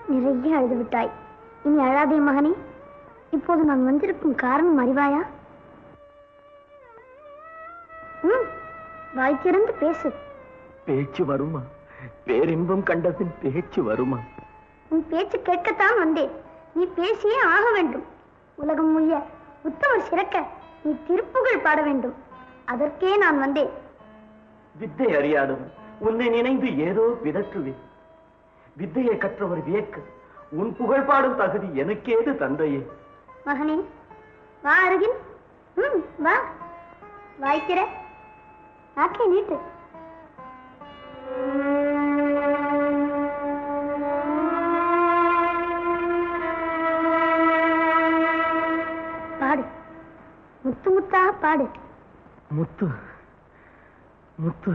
நிறைய அழுது விட்டாய் இனி அழாதே மகனே இப்போது நான் வந்திருக்கும் காரணம் அறிவாயா ம் வாய் திறந்து பேசு பேச்சு வருமா பேரின்பம் கண்டபின் பேச்சு வருமா உன் பேச்சு கேட்கத்தான் வந்தேன் நீ பேசியே ஆக வேண்டும் உலகம் முய்ய உத்தமர் சிறக்க நீ திருப்புகழ் பாட வேண்டும் அதற்கே நான் வந்தேன் வித்தை அறியாதவன் உன்னை நினைந்து ஏதோ விதற்றுவேன் வித்தையை கற்றவர் வியக்க உன் புகழ் பாடும் தகுதி எனக்கேது தந்தையே மகனே வா அருகில் ம் வா வாய்க்கிற நாக்கை நீட்டு பாடு முத்து முத்தாக பாடு முத்து முத்து